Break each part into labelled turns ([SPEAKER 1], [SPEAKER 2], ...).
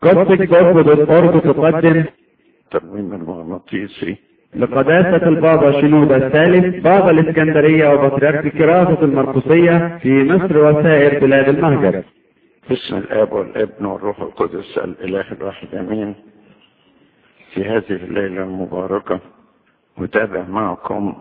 [SPEAKER 1] قصة جوب دوت أورج تقدم
[SPEAKER 2] الترميم المغناطيسي
[SPEAKER 1] لقداسة البابا شنودة الثالث بابا الإسكندرية وبطريرك كراسة المرقسية في مصر وسائر بلاد المهجر
[SPEAKER 2] باسم الاب والابن والروح القدس الاله الواحد امين في هذه الليله المباركه اتابع معكم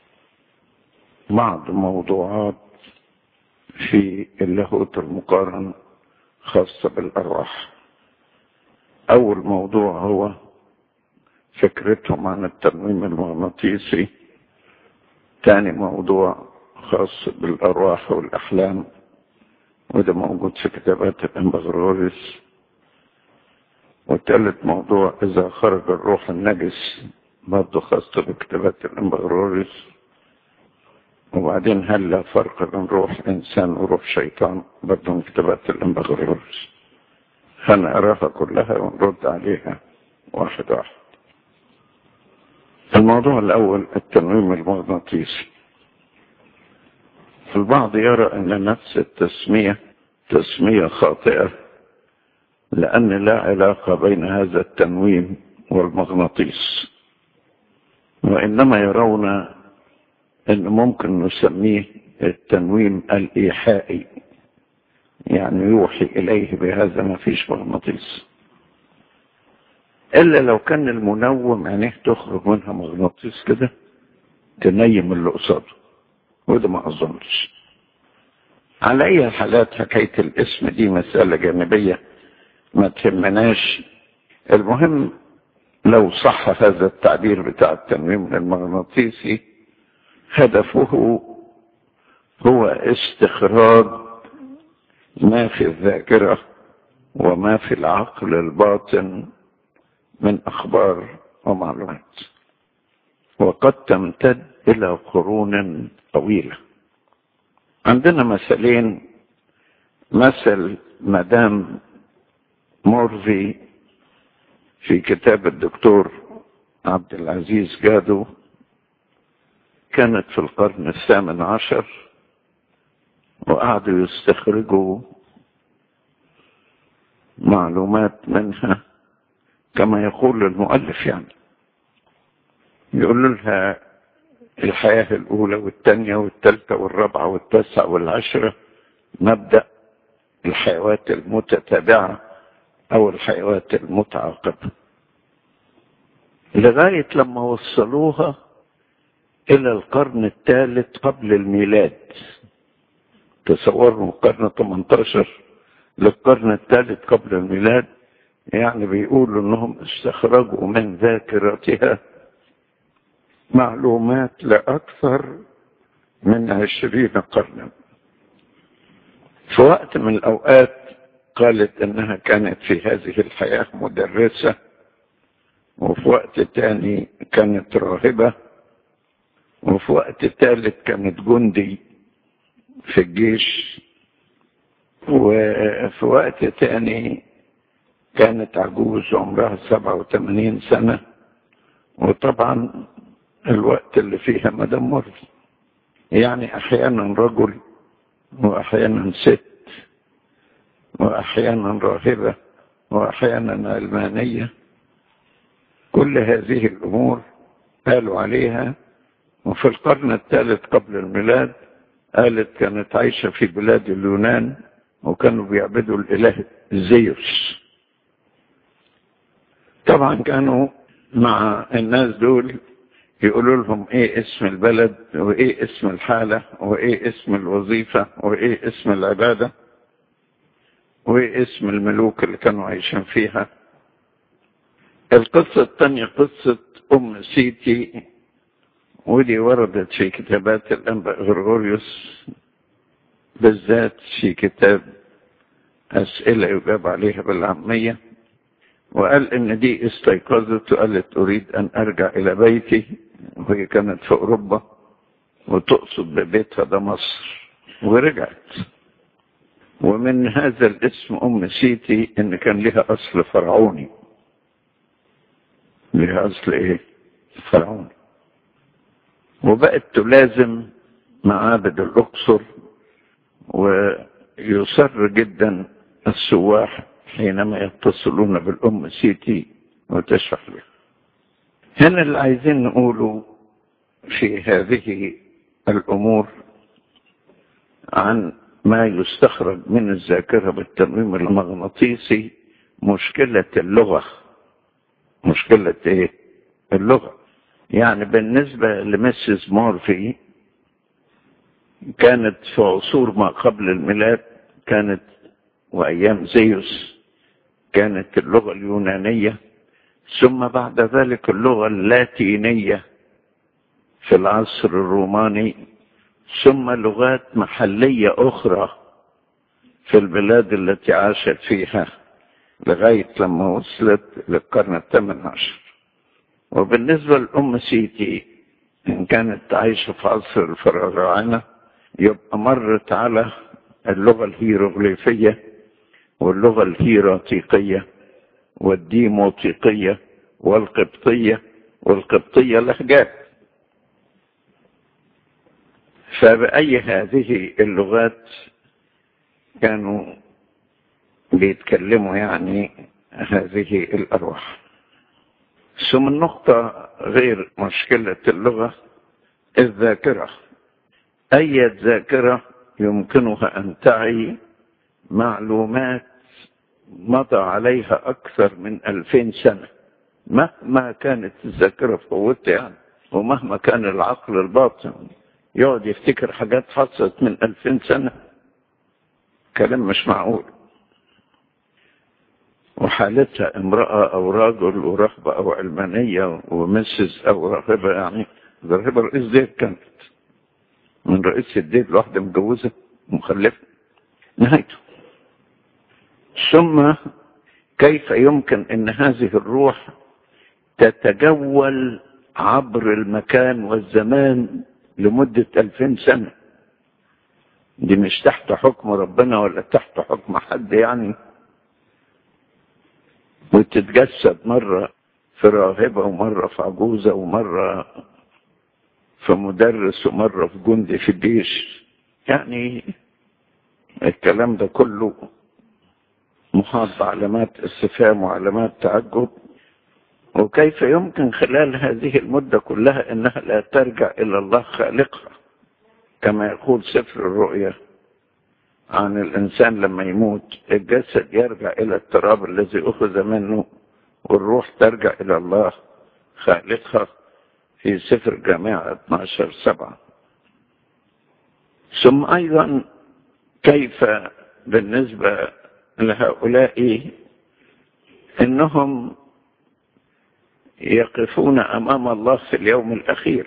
[SPEAKER 2] بعض موضوعات في اللاهوت المقارن خاصه بالارواح اول موضوع هو فكرتهم عن الترميم المغناطيسي تاني موضوع خاص بالارواح والاحلام وده موجود في كتابات الامبغروريس والثالث موضوع اذا خرج الروح النجس برضه خاص بكتابات الامبغروريس وبعدين هل لا فرق بين روح انسان وروح شيطان برضه من كتابات الامبغروريس هنقراها كلها ونرد عليها واحد واحد الموضوع الاول التنويم المغناطيسي البعض يرى ان نفس التسمية تسمية خاطئة لان لا علاقة بين هذا التنويم والمغناطيس وانما يرون ان ممكن نسميه التنويم الايحائي يعني يوحي اليه بهذا ما فيش مغناطيس الا لو كان المنوم عينيه تخرج منها مغناطيس كده تنيم اللي قصاده وده ما اظنش على اي الحالات حكايه الاسم دي مساله جانبيه ما تهمناش المهم لو صح هذا التعبير بتاع التنويم المغناطيسي هدفه هو استخراج ما في الذاكره وما في العقل الباطن من اخبار ومعلومات وقد تمتد الى قرون طويله عندنا مثلين مثل مدام مورفي في كتاب الدكتور عبد العزيز جادو كانت في القرن الثامن عشر وقعدوا يستخرجوا معلومات منها كما يقول المؤلف يعني يقول لها الحياة الأولى والثانية والثالثة والرابعة والتاسعة والعشرة مبدأ الحيوات المتتابعة أو الحيوات المتعاقبة لغاية لما وصلوها إلى القرن الثالث قبل الميلاد تصوروا القرن 18 للقرن الثالث قبل الميلاد يعني بيقولوا انهم استخرجوا من ذاكرتها معلومات لأكثر من عشرين قرنا في وقت من الأوقات قالت أنها كانت في هذه الحياة مدرسة وفي وقت تاني كانت راهبة وفي وقت ثالث كانت جندي في الجيش وفي وقت تاني كانت عجوز عمرها سبعة وثمانين سنة وطبعا الوقت اللي فيها مدام مرضي يعني احيانا رجل واحيانا ست واحيانا راهبة واحيانا علمانية كل هذه الامور قالوا عليها وفي القرن الثالث قبل الميلاد قالت كانت عايشة في بلاد اليونان وكانوا بيعبدوا الاله زيوس طبعا كانوا مع الناس دول يقولوا لهم ايه اسم البلد وايه اسم الحالة وايه اسم الوظيفة وايه اسم العبادة وايه اسم الملوك اللي كانوا عايشين فيها القصة الثانية قصة ام سيتي ودي وردت في كتابات الانبا غرغوريوس بالذات في كتاب اسئلة يجاب عليها بالعامية وقال ان دي استيقظت وقالت اريد ان ارجع الى بيتي وهي كانت في اوروبا وتقصد ببيتها ده مصر ورجعت ومن هذا الاسم ام سيتي ان كان لها اصل فرعوني لها اصل ايه فرعوني وبقت تلازم معابد الاقصر ويصر جدا السواح حينما يتصلون بالأم سيتي وتشرح له هنا اللي عايزين نقوله في هذه الأمور عن ما يستخرج من الذاكرة بالترميم المغناطيسي مشكلة اللغة مشكلة ايه اللغة يعني بالنسبة لمسز مورفي كانت في عصور ما قبل الميلاد كانت وأيام زيوس كانت اللغة اليونانية ثم بعد ذلك اللغة اللاتينية في العصر الروماني ثم لغات محلية أخرى في البلاد التي عاشت فيها لغاية لما وصلت للقرن الثامن عشر وبالنسبة لأم سيتي إن كانت عايشة في عصر الفراعنة يبقى مرت على اللغة الهيروغليفية واللغة الهيراتيقية والديموطيقية والقبطية والقبطية لهجات فبأي هذه اللغات كانوا بيتكلموا يعني هذه الأرواح ثم النقطة غير مشكلة اللغة الذاكرة أي ذاكرة يمكنها أن تعي معلومات مضى عليها أكثر من ألفين سنة مهما كانت الذاكرة في قوتها يعني ومهما كان العقل الباطن يقعد يفتكر حاجات حصلت من ألفين سنة كلام مش معقول وحالتها امرأة أو رجل ورهبة أو علمانية ومسز أو راهبة يعني راهبة رئيس ديت كانت من رئيس الديت لوحدة متجوزة ومخلفة نهايته ثم كيف يمكن ان هذه الروح تتجول عبر المكان والزمان لمدة ألفين سنة دي مش تحت حكم ربنا ولا تحت حكم حد يعني وتتجسد مرة في راهبة ومرة في عجوزة ومرة في مدرس ومرة في جندي في الجيش يعني الكلام ده كله محاط بعلامات استفهام وعلامات تعجب وكيف يمكن خلال هذه المدة كلها انها لا ترجع الى الله خالقها كما يقول سفر الرؤيا عن الانسان لما يموت الجسد يرجع الى التراب الذي اخذ منه والروح ترجع الى الله خالقها في سفر جامعة 12 سبعة ثم ايضا كيف بالنسبة لهؤلاء انهم يقفون امام الله في اليوم الاخير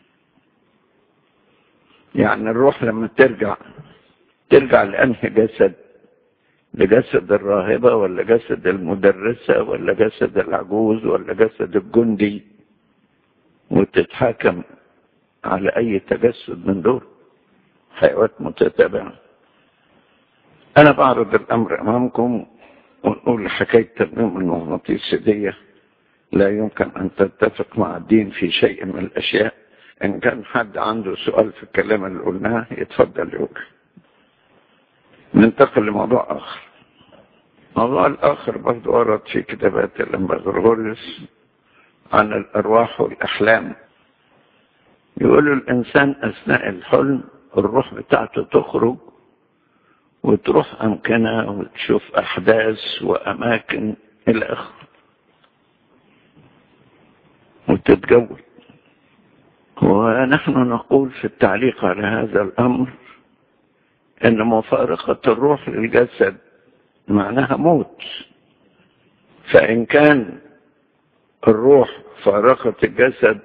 [SPEAKER 2] يعني الروح لما ترجع ترجع لانهي جسد لجسد الراهبة ولا جسد المدرسة ولا جسد العجوز ولا جسد الجندي وتتحاكم على اي تجسد من دول حيوات متتابعة انا بعرض الامر امامكم ونقول حكاية ترميم المغناطيس دي لا يمكن ان تتفق مع الدين في شيء من الاشياء ان كان حد عنده سؤال في الكلام اللي قلناه يتفضل يقول ننتقل لموضوع اخر الموضوع الاخر برضه ورد في كتابات الامبراغوريوس عن الارواح والاحلام يقولوا الانسان اثناء الحلم الروح بتاعته تخرج وتروح امكنه وتشوف احداث واماكن الى اخره وتتجول ونحن نقول في التعليق على هذا الامر ان مفارقه الروح للجسد معناها موت فان كان الروح فارقت الجسد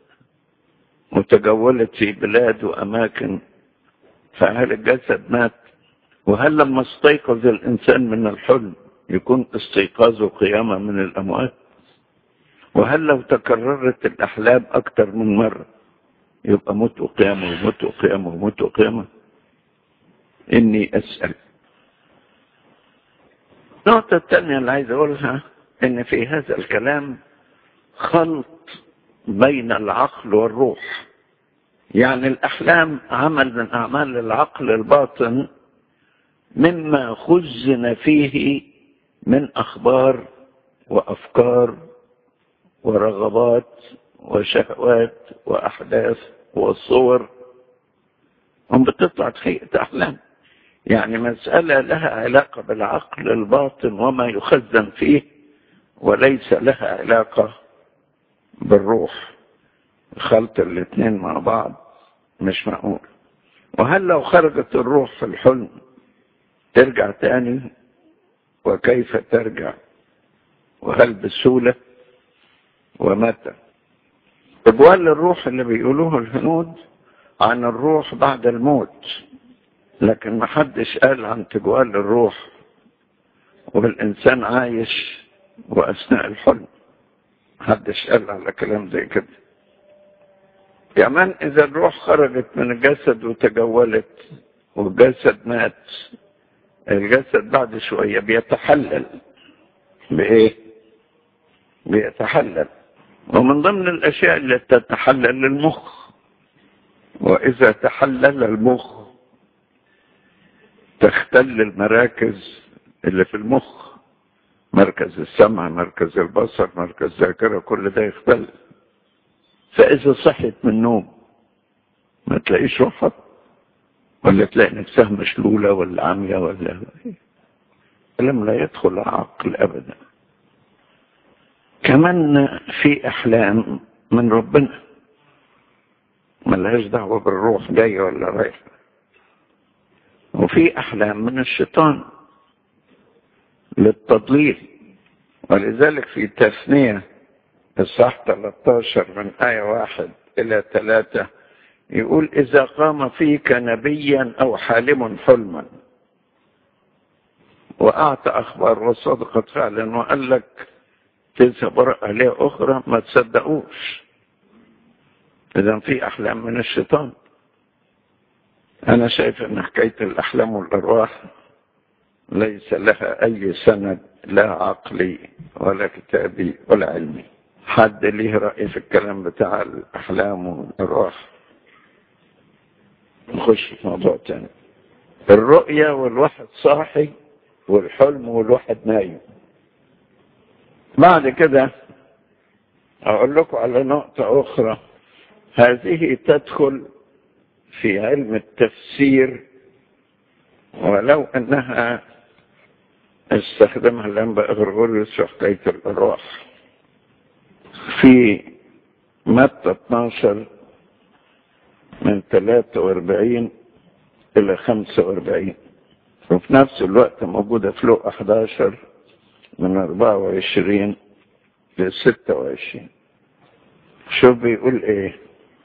[SPEAKER 2] وتجولت في بلاد واماكن فهل الجسد مات وهل لما استيقظ الانسان من الحلم يكون استيقاظه قيامه من الاموات وهل لو تكررت الاحلام اكتر من مره يبقى موت وقيامه وموت وقيامه وموت وقيامه اني اسال النقطة الثانية اللي عايز أقولها إن في هذا الكلام خلط بين العقل والروح يعني الأحلام عمل من أعمال العقل الباطن مما خزن فيه من أخبار وأفكار ورغبات وشهوات وأحداث وصور هم بتطلع تخيئة أحلام يعني مسألة لها علاقة بالعقل الباطن وما يخزن فيه وليس لها علاقة بالروح خلط الاثنين مع بعض مش معقول وهل لو خرجت الروح في الحلم ترجع تاني وكيف ترجع وهل بسهولة ومتى إبوال الروح اللي بيقولوه الهنود عن الروح بعد الموت لكن ما حدش قال عن تجوال الروح والإنسان عايش وأثناء الحلم محدش قال على كلام زي كده كمان إذا الروح خرجت من الجسد وتجولت والجسد مات الجسد بعد شوية بيتحلل بإيه؟ بيتحلل ومن ضمن الأشياء اللي تتحلل المخ وإذا تحلل المخ تختل المراكز اللي في المخ مركز السمع مركز البصر مركز الذاكرة كل ده يختل فإذا صحت من النوم ما تلاقيش روحك ولا تلاقي نفسها مشلولة ولا عامية ولا لم لا يدخل عقل أبدا كمان في أحلام من ربنا ملهاش دعوة بالروح جاية ولا رايحة وفي أحلام من الشيطان للتضليل ولذلك في تثنية الصح 13 من آية واحد إلى ثلاثة يقول إذا قام فيك نبيا أو حالم حلما وأعطى أخبار وصدقت فعلا وقال لك تذهب وراء عليه أخرى ما تصدقوش إذا في أحلام من الشيطان أنا شايف أن حكاية الأحلام والأرواح ليس لها أي سند لا عقلي ولا كتابي ولا علمي حد ليه رأي في الكلام بتاع الأحلام والأرواح نخش في موضوع تاني الرؤية والواحد صاحي والحلم والواحد نايم بعد كده أقول لكم على نقطة أخرى هذه تدخل في علم التفسير ولو أنها استخدمها الأنباء غرغوريوس في حكاية الأرواح في متى 12 من 43 إلى 45 وفي نفس الوقت موجودة في لوقا 11 من 24 ل 26 شوف بيقول ايه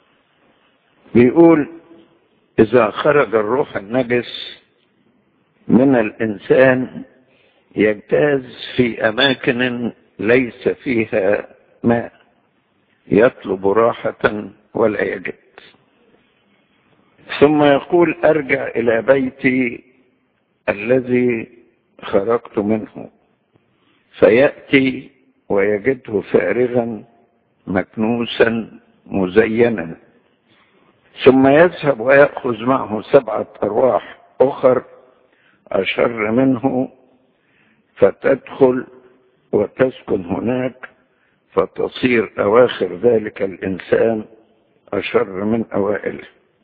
[SPEAKER 2] بيقول إذا خرج الروح النجس من الإنسان يجتاز في أماكن ليس فيها ماء يطلب راحة ولا يجد ثم يقول أرجع إلى بيتي الذي خرجت منه فيأتي ويجده فارغا مكنوسا مزينا ثم يذهب ويأخذ معه سبعة أرواح أخر أشر منه فتدخل وتسكن هناك فتصير أواخر ذلك الإنسان أشر من أوائله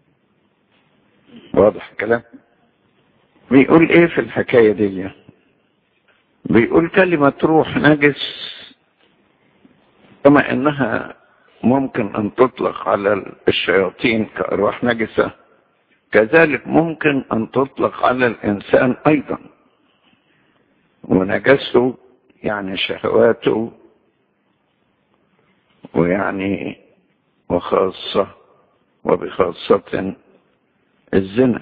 [SPEAKER 2] واضح الكلام بيقول إيه في الحكاية دي بيقول كلمة روح نجس كما إنها ممكن أن تطلق على الشياطين كأرواح نجسة كذلك ممكن أن تطلق على الإنسان أيضا ونجسه يعني شهواته ويعني وخاصة وبخاصة الزنا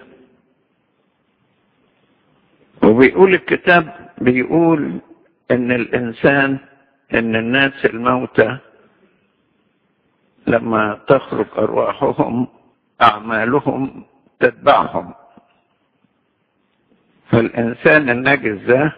[SPEAKER 2] وبيقول الكتاب بيقول ان الانسان ان الناس الموتى لما تخرج ارواحهم اعمالهم تتبعهم فالانسان النجس ده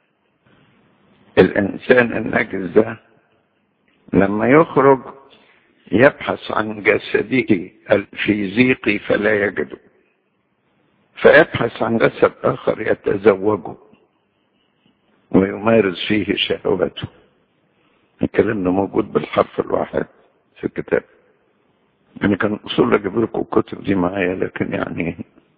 [SPEAKER 2] الانسان النجس ده لما يخرج يبحث عن جسده الفيزيقي فلا يجده فيبحث عن جسد اخر يتزوجه ويمارس فيه شهوته الكلام ده موجود بالحرف الواحد في الكتاب يعني كان اصول اجيب لكم الكتب دي معايا لكن يعني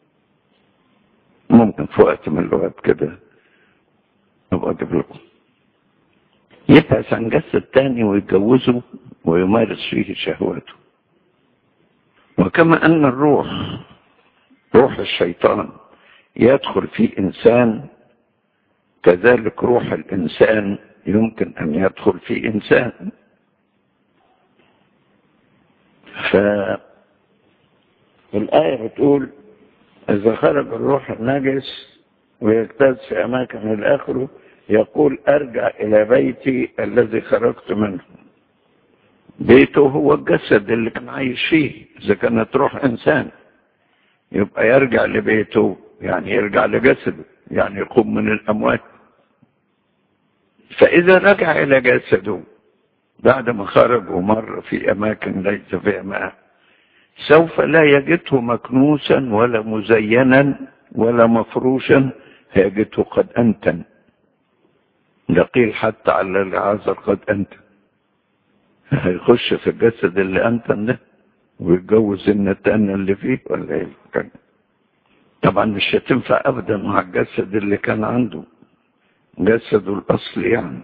[SPEAKER 2] ممكن في وقت من الوقت كده ابقى اجيب لكم يبحث عن جسد تاني ويتجوزه ويمارس فيه شهواته وكما ان الروح روح الشيطان يدخل في انسان كذلك روح الانسان يمكن ان يدخل في انسان ف الآية بتقول إذا خرج الروح النجس ويجتاز في أماكن الآخر يقول أرجع إلى بيتي الذي خرجت منه بيته هو الجسد اللي كان عايش فيه إذا كانت روح إنسان يبقى يرجع لبيته يعني يرجع لجسده يعني يقوم من الأموات فإذا رجع إلى جسده بعد ما خرج ومر في أماكن ليس فيها ماء سوف لا يجده مكنوسا ولا مزينا ولا مفروشا هيجده قد أنتن ده قيل حتى على العازر قد أنتن هيخش في الجسد اللي أنتن ده ويتجوز النتانة اللي فيه ولا ايه كان طبعا مش هتنفع ابدا مع الجسد اللي كان عنده جسده الاصلي يعني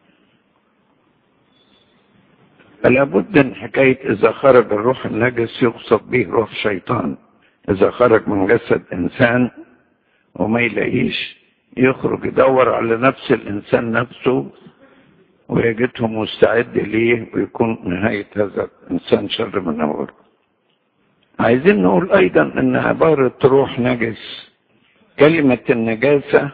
[SPEAKER 2] لابد من حكاية إذا خرج الروح النجس يقصد به روح شيطان إذا خرج من جسد إنسان وما يلاقيش يخرج يدور على نفس الإنسان نفسه ويجده مستعد ليه ويكون نهاية هذا الإنسان شر من أول عايزين نقول أيضا أن عبارة روح نجس كلمة النجاسة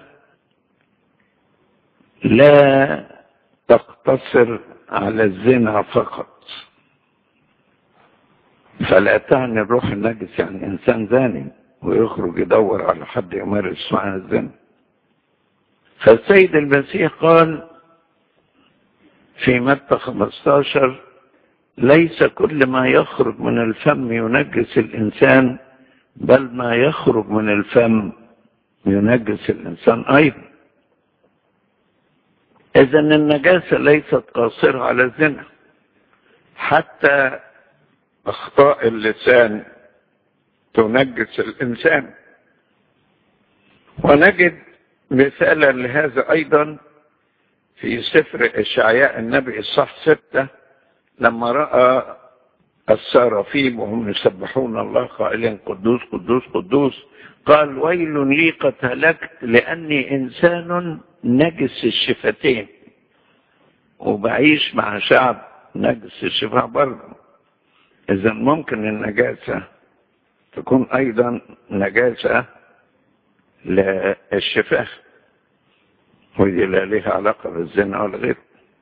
[SPEAKER 2] لا تقتصر على الزنا فقط فلا تعني الروح النجس يعني انسان زاني ويخرج يدور على حد يمارس معاه الزنا فالسيد المسيح قال في متى 15 ليس كل ما يخرج من الفم ينجس الانسان بل ما يخرج من الفم ينجس الانسان ايضا إذا النجاسة ليست قاصرة على الزنا حتى أخطاء اللسان تنجس الإنسان ونجد مثالا لهذا أيضا في سفر إشعياء النبي الصح ستة لما رأى السرافيم وهم يسبحون الله قائلين قدوس قدوس قدوس قال ويل لي قد هلكت لأني إنسان نجس الشفتين وبعيش مع شعب نجس الشفاه برضه إذا ممكن النجاسة تكون أيضا نجاسة للشفاه ودي لا لها علاقة بالزنا ولا غيره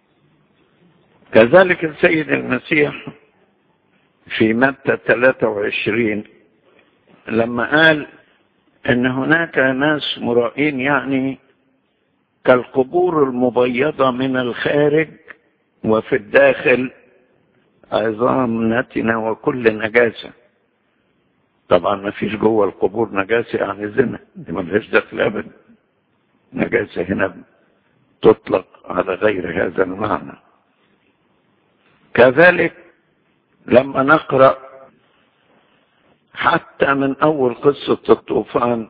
[SPEAKER 2] كذلك السيد المسيح في متى 23 لما قال ان هناك ناس مرائين يعني كالقبور المبيضة من الخارج وفي الداخل عظام نتنة وكل نجاسة طبعا ما فيش جوه القبور نجاسة يعني زنا دي ما فيش دخل ابدا نجاسة هنا تطلق على غير هذا المعنى كذلك لما نقرأ حتى من أول قصة الطوفان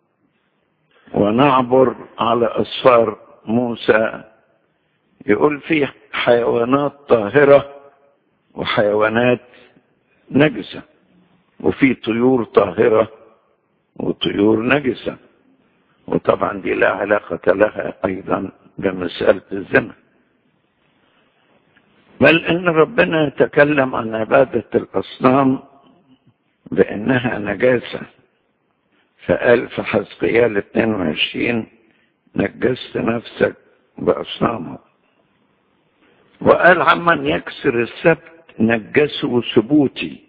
[SPEAKER 2] ونعبر على أسفار موسى يقول في حيوانات طاهرة وحيوانات نجسة وفي طيور طاهرة وطيور نجسة وطبعا دي لا علاقة لها أيضا بمسألة الزنا بل إن ربنا يتكلم عن عبادة الأصنام بأنها نجاسة فقال في حزقيال 22 نجست نفسك بأصنامه وقال عمن يكسر السبت نجسه ثبوتي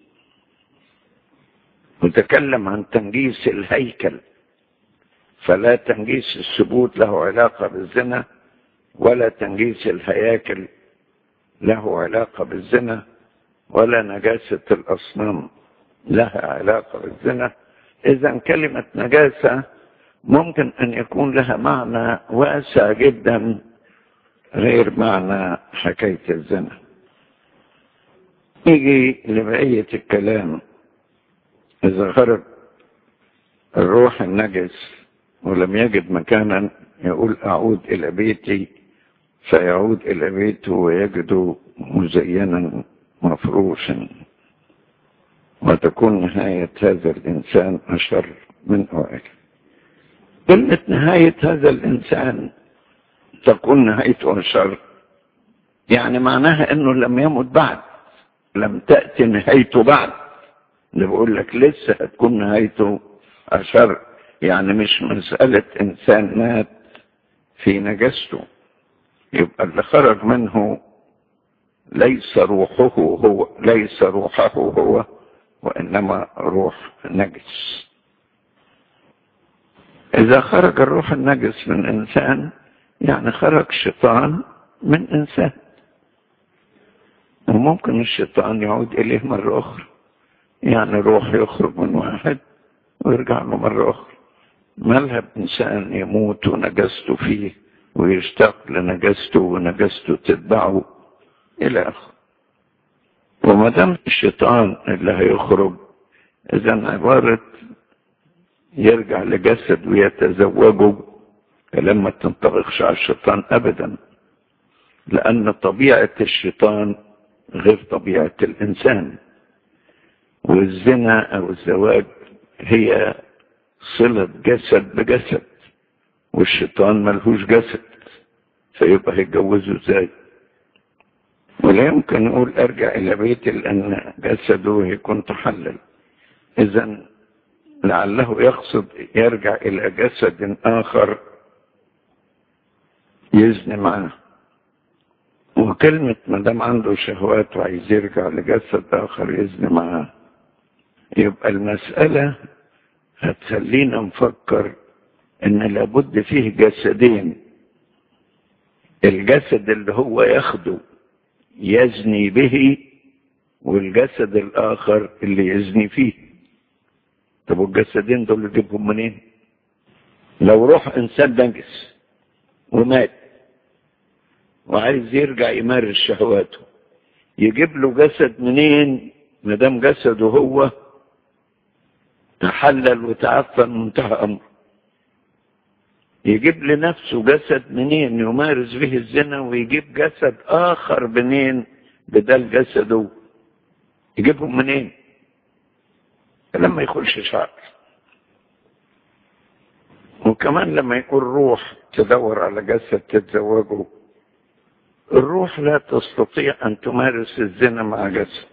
[SPEAKER 2] وتكلم عن تنجيس الهيكل فلا تنجيس الثبوت له علاقة بالزنا ولا تنجيس الهياكل له علاقة بالزنا ولا نجاسة الأصنام لها علاقة بالزنا إذا كلمة نجاسة ممكن أن يكون لها معنى واسع جدا غير معنى حكاية الزنا نيجي لبقية الكلام إذا خرج الروح النجس ولم يجد مكانا يقول أعود إلى بيتي فيعود إلى بيته ويجد مزينا مفروشا وتكون نهاية هذا الإنسان أشر من أوائل كلمة نهاية هذا الإنسان تكون نهايته أشر يعني معناها أنه لم يمت بعد لم تأتي نهايته بعد اللي بقول لك لسه هتكون نهايته أشر يعني مش مسألة إنسان مات في نجسته يبقى اللي خرج منه ليس روحه هو ليس روحه هو وإنما روح نجس إذا خرج الروح النجس من إنسان يعني خرج شيطان من إنسان وممكن الشيطان يعود إليه مرة أخرى يعني روح يخرج من واحد ويرجع له مرة أخرى ملهب إنسان يموت ونجسته فيه ويشتاق لنجسته ونجسته تتبعه إلى آخره وما دام الشيطان اللي هيخرج إذا عبارة يرجع لجسد ويتزوجه كلام ما تنطبقش على الشيطان أبدا لأن طبيعة الشيطان غير طبيعة الإنسان والزنا أو الزواج هي صلة جسد بجسد والشيطان ملهوش جسد فيبقى هيتجوزه ازاي ولا يمكن نقول ارجع الى بيتي لان جسده يكون تحلل اذا لعله يقصد يرجع الى جسد اخر يزني معه وكلمة ما دام عنده شهوات وعايز يرجع لجسد آخر يزني معاه يبقى المسألة هتخلينا نفكر إن لابد فيه جسدين الجسد اللي هو ياخده يزني به والجسد الآخر اللي يزني فيه طب والجسدين دول يجيبهم منين؟ لو روح إنسان نجس ومات وعايز يرجع يمارس شهواته يجيب له جسد منين ما دام جسده هو تحلل وتعفن منتهى امره يجيب لنفسه جسد منين يمارس به الزنا ويجيب جسد اخر منين بدل جسده يجيبهم منين لما يخش شعر وكمان لما يكون روح تدور على جسد تتزوجه الروح لا تستطيع أن تمارس الزنا مع جسد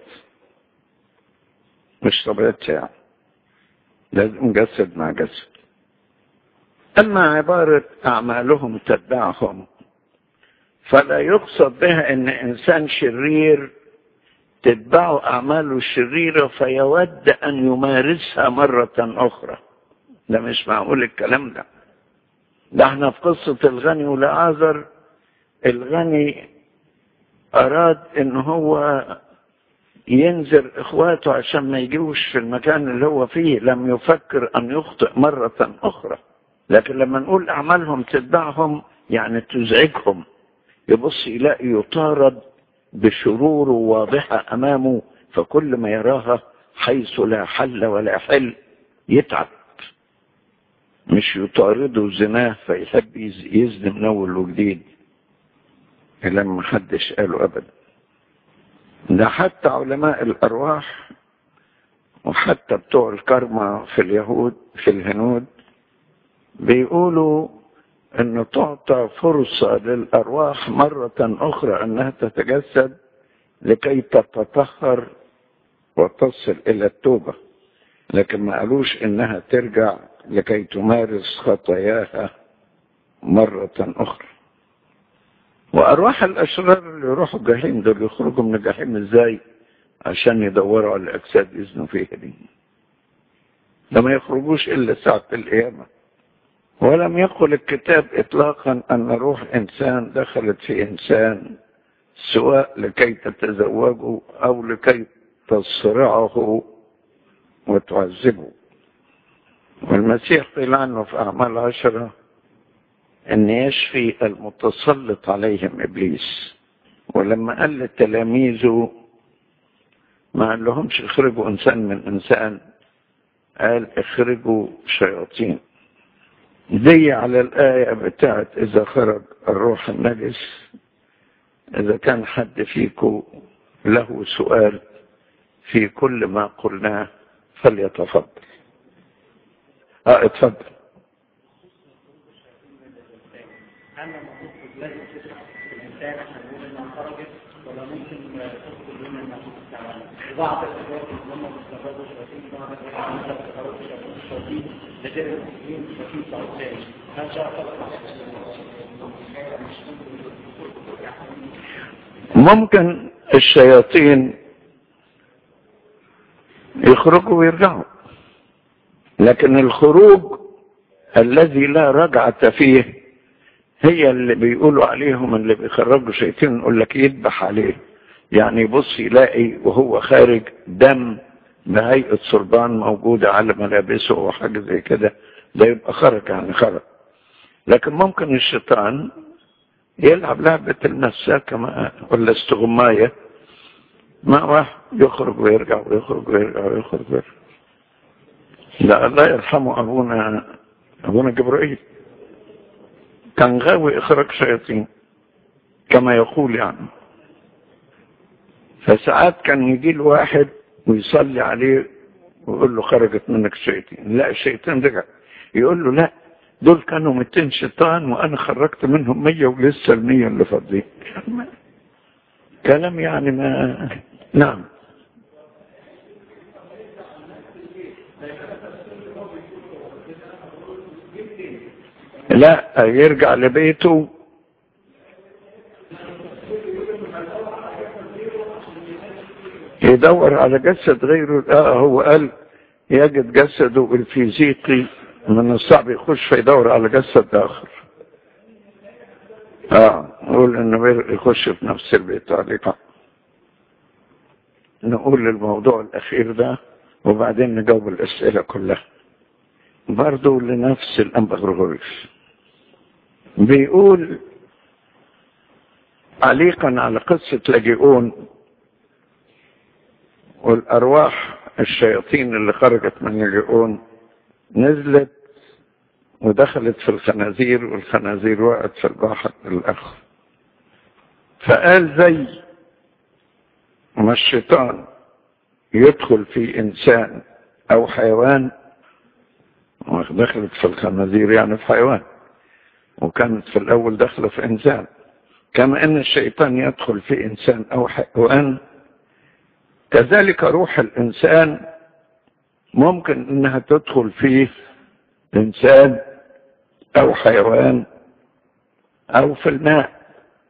[SPEAKER 2] مش طبيعتها يعني لازم جسد مع جسد أما عبارة أعمالهم تتبعهم فلا يقصد بها أن إنسان شرير تتبعه أعماله الشريرة فيود أن يمارسها مرة أخرى ده مش معقول الكلام ده ده احنا في قصة الغني والعازر الغني أراد إن هو ينذر إخواته عشان ما يجيوش في المكان اللي هو فيه لم يفكر أن يخطئ مرة أخرى لكن لما نقول أعمالهم تتبعهم يعني تزعجهم يبص يلاقي يطارد بشرور واضحة أمامه فكل ما يراها حيث لا حل ولا حل يتعب مش يطارده زناه فيحب يزني من أول وجديد كلام محدش قاله ابدا ده حتى علماء الارواح وحتى بتوع الكرمة في اليهود في الهنود بيقولوا ان تعطى فرصة للارواح مرة اخرى انها تتجسد لكي تتطهر وتصل الى التوبة لكن ما قالوش انها ترجع لكي تمارس خطاياها مرة اخرى وارواح الاشرار اللي يروحوا الجحيم دول يخرجوا من الجحيم ازاي عشان يدوروا على الاجساد يزنوا فيها دي ده ما يخرجوش الا ساعة القيامة ولم يقل الكتاب اطلاقا ان روح انسان دخلت في انسان سواء لكي تتزوجه او لكي تصرعه وتعذبه والمسيح قيل عنه في أعمال عشرة أن يشفي المتسلط عليهم إبليس ولما قال لتلاميذه ما قال لهمش اخرجوا إنسان من إنسان قال اخرجوا شياطين دي على الآية بتاعت إذا خرج الروح النجس إذا كان حد فيكم له سؤال في كل ما قلناه فليتفضل اه اتفضل
[SPEAKER 3] هل المفروض لازم تسمع الانسان عشان نقول انها خرجت ولا ممكن تدخل من المفروض التعبان بعض الادوات اللي هم بيستخدموا الشياطين بعض الادوات اللي بيستخدموا الشياطين لغير المسلمين الشياطين بتاعوا تاني هل شاء
[SPEAKER 2] ممكن الشياطين يخرجوا ويرجعوا لكن الخروج الذي لا رجعة فيه هي اللي بيقولوا عليهم اللي بيخرجوا شيطان يقول لك يذبح عليه يعني يبص يلاقي وهو خارج دم بهيئة صلبان موجودة على ملابسه أو حاجة زي كده ده يبقى خرج يعني خرج لكن ممكن الشيطان يلعب لعبة المساكة مع ولا استغماية مع واحد يخرج ويرجع ويخرج ويرجع ويخرج ويرجع لا الله يرحمه أبونا أبونا جبرائيل كان غاوي إخراج شياطين كما يقول يعني فساعات كان يجي له واحد ويصلي عليه ويقول له خرجت منك الشياطين لا الشيطان رجع يقول له لا دول كانوا 200 شيطان وانا خرجت منهم 100 ولسه ال 100 اللي فاضلين كلام يعني ما نعم لا يرجع لبيته يدور على جسد غيره اه هو قال يجد جسده الفيزيقي من الصعب يخش فيدور على جسد اخر اه نقول انه يخش في نفس البيت عليك نقول الموضوع الاخير ده وبعدين نجاوب الاسئله كلها برضو لنفس الانبا غرغوريس بيقول تعليقا على قصة لاجئون والأرواح الشياطين اللي خرجت من لاجئون نزلت ودخلت في الخنازير والخنازير وقعت في البحر الآخر فقال زي ما الشيطان يدخل في إنسان أو حيوان دخلت في الخنازير يعني في حيوان وكانت في الأول داخلة في إنسان كما أن الشيطان يدخل في إنسان أو حيوان كذلك روح الإنسان ممكن أنها تدخل فيه إنسان أو حيوان أو في الماء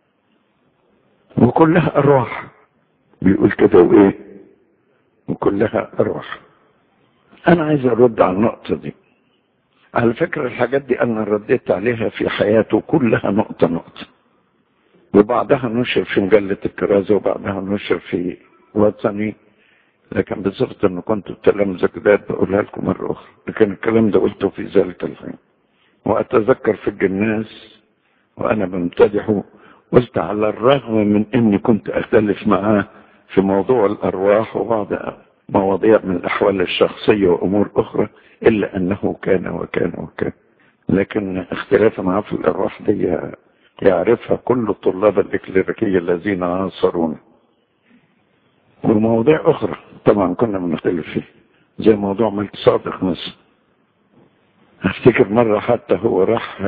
[SPEAKER 2] وكلها أرواح بيقول كده وإيه وكلها أرواح أنا عايز أرد على النقطة دي على فكرة الحاجات دي أنا رديت عليها في حياته كلها نقطة نقطة وبعدها نشر في مجلة الكرازة وبعدها نشر في وطني لكن بصفة أنه كنت بتلامذة جداد بقولها لكم مرة أخرى لكن الكلام ده قلته في ذلك الحين وأتذكر في الجناز وأنا بمتدحه قلت على الرغم من أني كنت أختلف معاه في موضوع الأرواح وبعض مواضيع من الأحوال الشخصية وأمور أخرى إلا أنه كان وكان وكان لكن اختلاف معه في الأرواح دي يعرفها كل الطلاب الإكليريكية الذين عاصرونا ومواضيع أخرى طبعا كنا بنختلف فيه زي موضوع ملك صادق مثلا أفتكر مرة حتى هو راح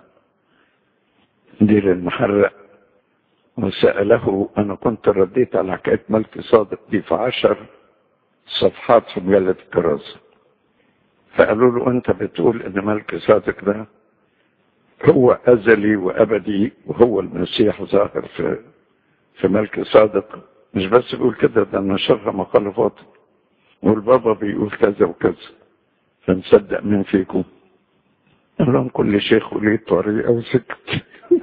[SPEAKER 2] دير المحرق وسأله أنا كنت رديت على حكاية ملك صادق دي في عشر صفحات في مجلة الكراسة فقالوا له أنت بتقول إن ملك صادق ده هو أزلي وأبدي وهو المسيح ظاهر في في ملك صادق مش بس بيقول كده ده نشر مخالفات والبابا بيقول كذا وكذا فنصدق مين فيكم قال لهم كل شيخ وليه طريقة وسكت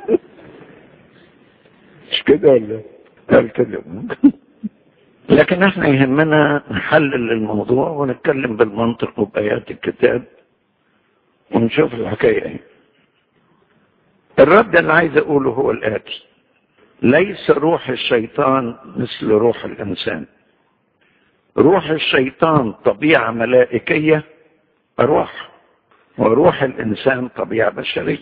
[SPEAKER 2] مش كده ولا قال كده لكن احنا يهمنا نحلل الموضوع ونتكلم بالمنطق وبآيات الكتاب ونشوف الحكاية ايه الرد اللي عايز اقوله هو الاتي ليس روح الشيطان مثل روح الانسان روح الشيطان طبيعة ملائكية أرواح وروح الإنسان طبيعة بشرية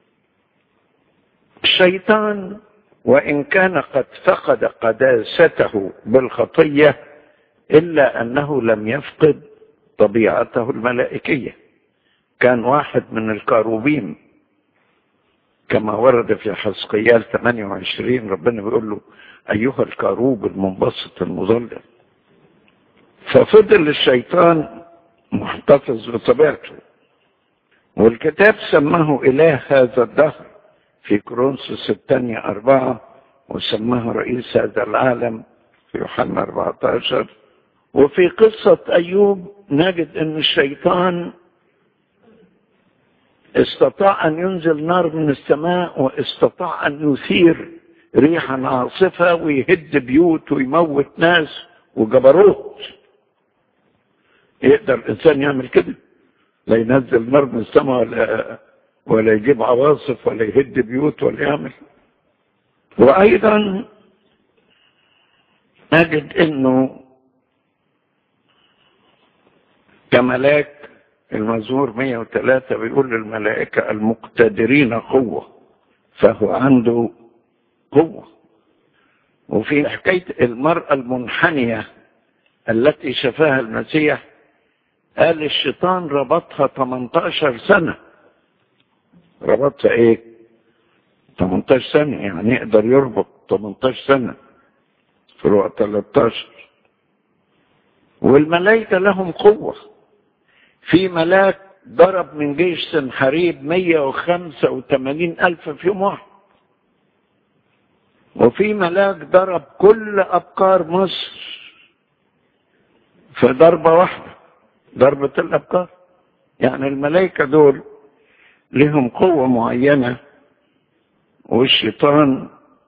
[SPEAKER 2] الشيطان وإن كان قد فقد قداسته بالخطية إلا أنه لم يفقد طبيعته الملائكية كان واحد من الكاروبيم كما ورد في حسقيال 28 ربنا بيقول له أيها الكاروب المنبسط المظلل ففضل الشيطان محتفظ بطبيعته والكتاب سماه إله هذا الدهر في كرونسوس الثانية أربعة وسماه رئيس هذا العالم في يوحنا 14 وفي قصة أيوب نجد أن الشيطان استطاع أن ينزل نار من السماء واستطاع أن يثير ريحا عاصفة ويهد بيوت ويموت ناس وجبروت يقدر الإنسان يعمل كده لا ينزل نار من السماء ولا ولا يجيب عواصف ولا يهد بيوت ولا يعمل وأيضا نجد أنه كملاك المزمور 103 بيقول للملائكة المقتدرين قوة فهو عنده قوة وفي حكاية المرأة المنحنية التي شفاها المسيح قال الشيطان ربطها 18 سنة ربطها ايه 18 سنة يعني يقدر يربط 18 سنة في الوقت 13 والملائكة لهم قوة في ملاك ضرب من جيش سنحريب 185 ألف في يوم واحد وفي ملاك ضرب كل أبكار مصر في ضربة واحدة ضربة الأبكار يعني الملائكة دول لهم قوة معينة والشيطان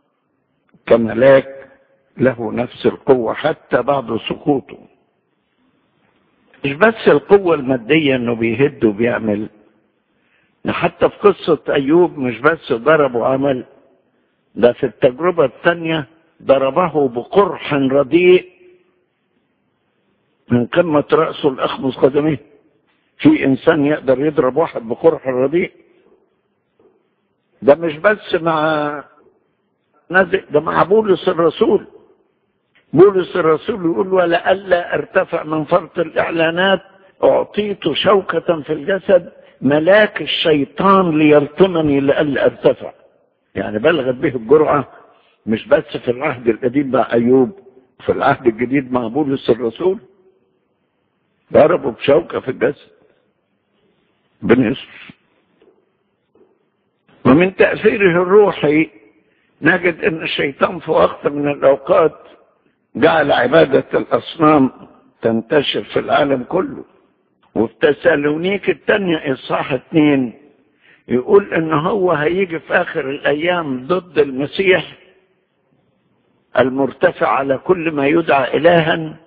[SPEAKER 2] كملاك له نفس القوة حتى بعد سقوطه مش بس القوة المادية انه بيهد وبيعمل حتى في قصة ايوب مش بس ضرب وعمل ده في التجربة الثانية ضربه بقرح رديء من قمة رأسه لأخمص قدميه في إنسان يقدر يضرب واحد بقرح رديء ده مش بس مع نزق ده مع بولس الرسول بولس الرسول يقول ولئلا ارتفع من فرط الإعلانات أعطيت شوكة في الجسد ملاك الشيطان ليلطمني لئلا ارتفع يعني بلغت به الجرعة مش بس في العهد القديم مع أيوب في العهد الجديد مع بولس الرسول ضربوا بشوكة في الجسد بن يوسف ومن تأثيره الروحي نجد أن الشيطان في وقت من الأوقات جعل عبادة الأصنام تنتشر في العالم كله وفي تسالونيك الثانية إصحاح اتنين يقول إن هو هيجي في آخر الأيام ضد المسيح المرتفع على كل ما يدعى إلها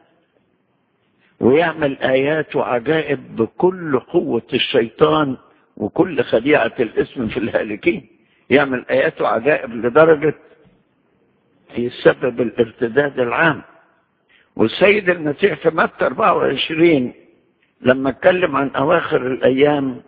[SPEAKER 2] ويعمل آيات وعجائب بكل قوة الشيطان وكل خديعة الاسم في الهالكين يعمل آيات وعجائب لدرجة يسبب الارتداد العام والسيد المسيح في متى 24 لما اتكلم عن أواخر الأيام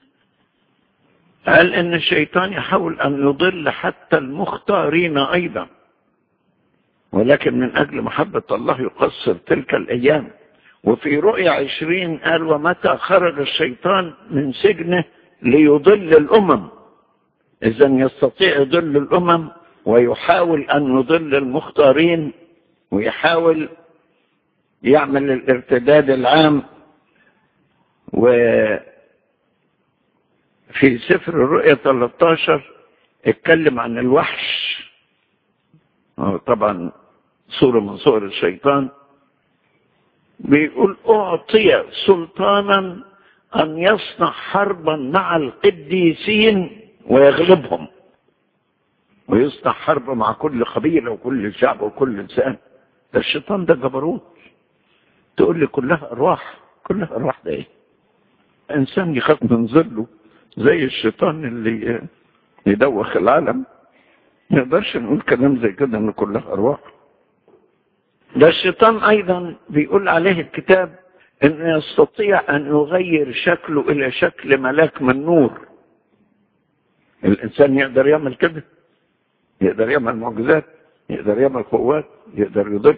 [SPEAKER 2] قال إن الشيطان يحاول أن يضل حتى المختارين أيضا ولكن من أجل محبة الله يقصر تلك الأيام وفي رؤيا عشرين قال ومتى خرج الشيطان من سجنه ليضل الأمم إذا يستطيع يضل الأمم ويحاول أن يضل المختارين ويحاول يعمل الارتداد العام وفي سفر الرؤيا 13 اتكلم عن الوحش طبعا صورة من صور الشيطان بيقول أعطي سلطانا أن يصنع حربا مع القديسين ويغلبهم ويصنع حرب مع كل قبيلة وكل شعب وكل إنسان ده الشيطان ده جبروت تقول لي كلها أرواح كلها أرواح ده إيه إنسان يخاف من ظله زي الشيطان اللي يدوخ العالم ما نقدرش نقول كلام زي كده ان كلها ارواح ده الشيطان ايضا بيقول عليه الكتاب انه يستطيع ان يغير شكله الى شكل ملاك من نور الانسان يقدر يعمل كده يقدر يعمل معجزات يقدر يعمل قوات يقدر يضل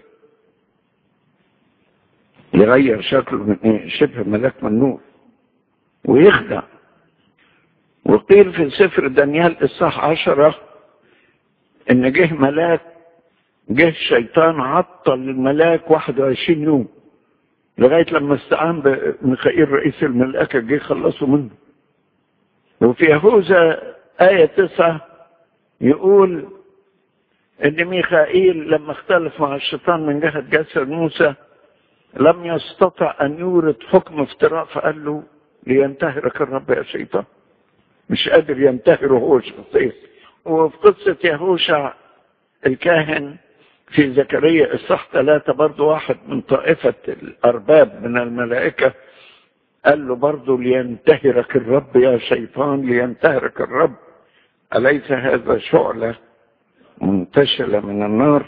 [SPEAKER 2] يغير شكله من ايه شبه ملاك من نور ويخدع وقيل في سفر دانيال اصحاح عشرة ان جه ملاك جه الشيطان عطل الملاك 21 يوم لغاية لما استعان بميخائيل رئيس الملائكة جه خلصوا منه وفي يهوذا آية تسعة يقول ان ميخائيل لما اختلف مع الشيطان من جهة جسد موسى لم يستطع ان يورد حكم افتراء فقال له لينتهرك الرب يا شيطان مش قادر ينتهره هو شخصيا وفي قصة يهوشع الكاهن في زكريا الصح ثلاثة برضو واحد من طائفة الأرباب من الملائكة قال له برضو لينتهرك الرب يا شيطان لينتهرك الرب أليس هذا شعلة منتشلة من النار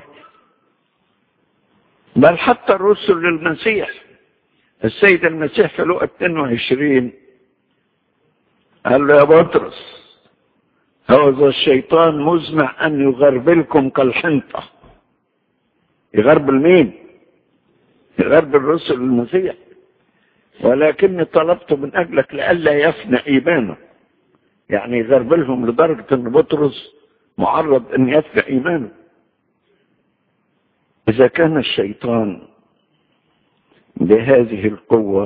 [SPEAKER 2] بل حتى الرسل للمسيح السيد المسيح في لقى 22 قال له يا بطرس هذا الشيطان مزمع أن يغربلكم كالحنطة يغربل مين يغربل الرسل المسيح ولكني طلبت من أجلك لئلا يفنى إيمانه يعني يغربلهم لدرجة أن بطرس معرض أن يفنى إيمانه إذا كان الشيطان بهذه القوة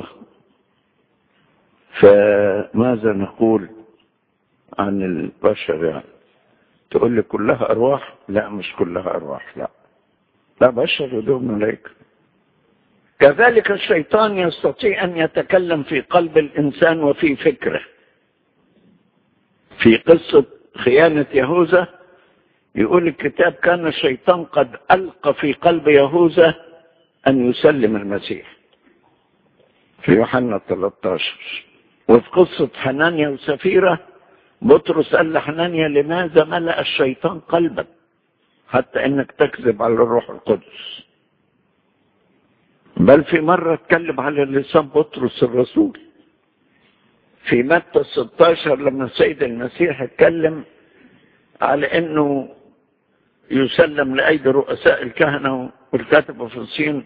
[SPEAKER 2] فماذا نقول عن البشر يعني تقول لي كلها أرواح لا مش كلها أرواح لا لا بشر ودون ملائكة كذلك الشيطان يستطيع أن يتكلم في قلب الإنسان وفي فكره في قصة خيانة يهوذا يقول الكتاب كان الشيطان قد ألقى في قلب يهوذا أن يسلم المسيح في يوحنا 13 وفي قصة حنانيا وسفيرة بطرس قال لحنانيا لماذا ملأ الشيطان قلبك حتى انك تكذب على الروح القدس بل في مرة اتكلم على لسان بطرس الرسول في متى 16 لما السيد المسيح اتكلم على انه يسلم لأيدي رؤساء الكهنة والكاتبة في الصين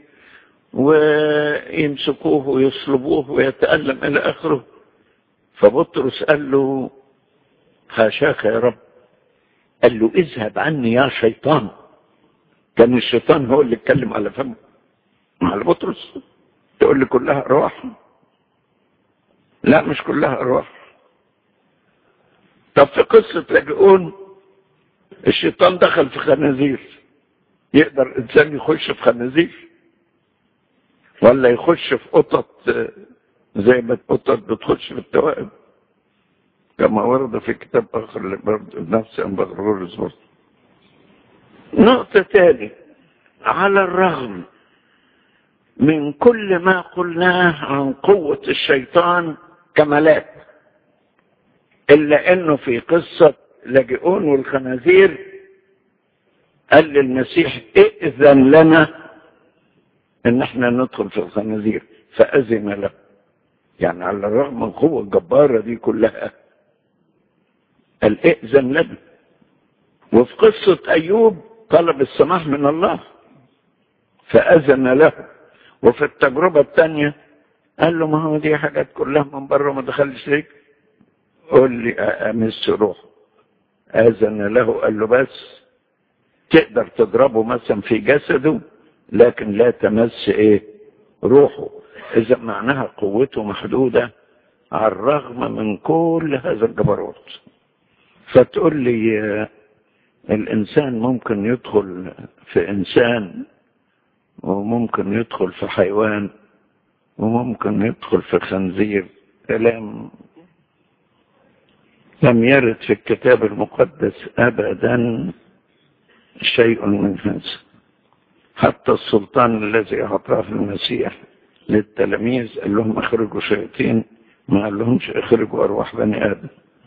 [SPEAKER 2] ويمسكوه ويصلبوه ويتألم إلى آخره فبطرس قال له خاشاك يا رب قال له اذهب عني يا شيطان كان الشيطان هو اللي اتكلم على فمه على بطرس تقول لي كلها ارواح لا مش كلها ارواح طب في قصة لاجئون الشيطان دخل في خنازير يقدر انسان يخش في خنازير ولا يخش في قطط زي ما القطط بتخش في التوائم كما ورد في كتاب اخر برضه نفس امبغرورس برضه نقطة تاني على الرغم من كل ما قلناه عن قوة الشيطان كملاك إلا أنه في قصة لاجئون والخنازير قال للمسيح ائذن لنا ان احنا ندخل في الخنازير فأذن له يعني على الرغم من القوة الجبارة دي كلها قال ائذن لنا وفي قصة أيوب طلب السماح من الله فأذن له وفي التجربة الثانية قال له ما هو دي حاجات كلها من بره ما دخلش ليك قول لي أمس روحه أذن له قال له بس تقدر تضربه مثلا في جسده لكن لا تمس ايه روحه اذا معناها قوته محدودة على الرغم من كل هذا الجبروت فتقول لي الانسان ممكن يدخل في انسان وممكن يدخل في حيوان وممكن يدخل في خنزير كلام لم يرد في الكتاب المقدس ابدا شيء من هذا حتى السلطان الذي اعطاه المسيح للتلاميذ قال لهم اخرجوا شياطين ما قال لهمش اخرجوا ارواح بني ادم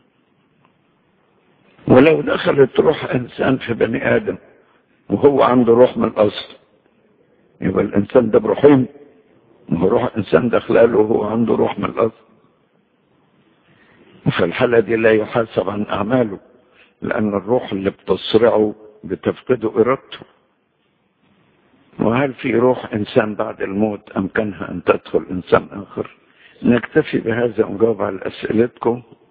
[SPEAKER 2] ولو دخلت روح انسان في بني ادم وهو عنده روح من الاصل يبقى الانسان ده برحيم وهو روح انسان داخله وهو عنده روح من الاصل وفي الحالة دي لا يحاسب عن اعماله لان الروح اللي بتصرعه بتفقده ارادته وهل في روح انسان بعد الموت امكنها ان تدخل انسان اخر نكتفي بهذا ونجاوب على اسئلتكم